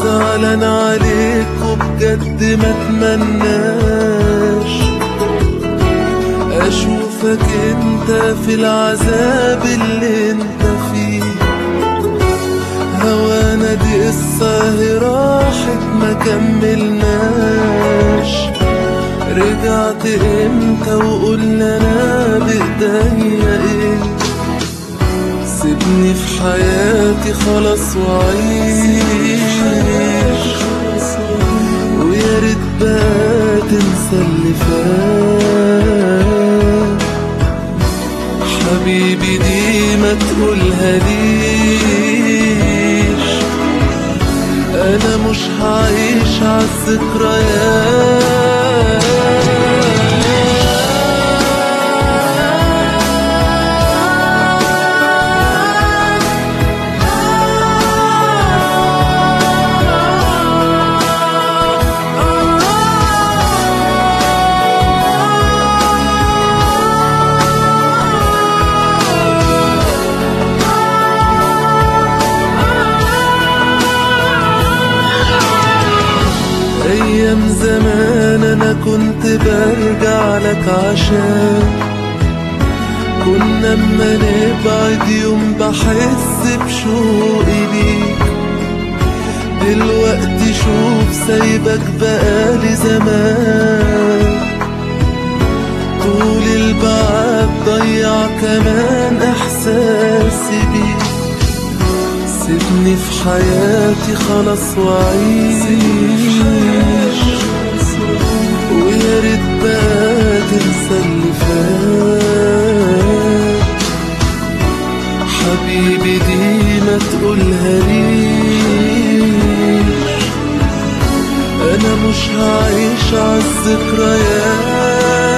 زعلان عليك وبجد ما اتمناش اشوفك انت في العذاب اللي انت فيه هوانا دي قصة هي راحت ما كملناش رجعت امتى وقلنا انا بايديا ايه سيبني في حياتي خلاص وعيش ويا ريت بقى تنسى اللي فات حبيبي دي ما تقولها ليش انا مش هعيش ايام زمان انا كنت برجع لك عشان كنا اما نبعد يوم بحس بشوقي ليك دلوقتي شوف سايبك بقالي زمان طول البعد ضيع كمان احساسي بيك سيبني في حياتي خلاص وعيش ويا ريت بقى تنسى اللي فات حبيبي دي ما تقولها ليش انا مش هعيش عالذكريات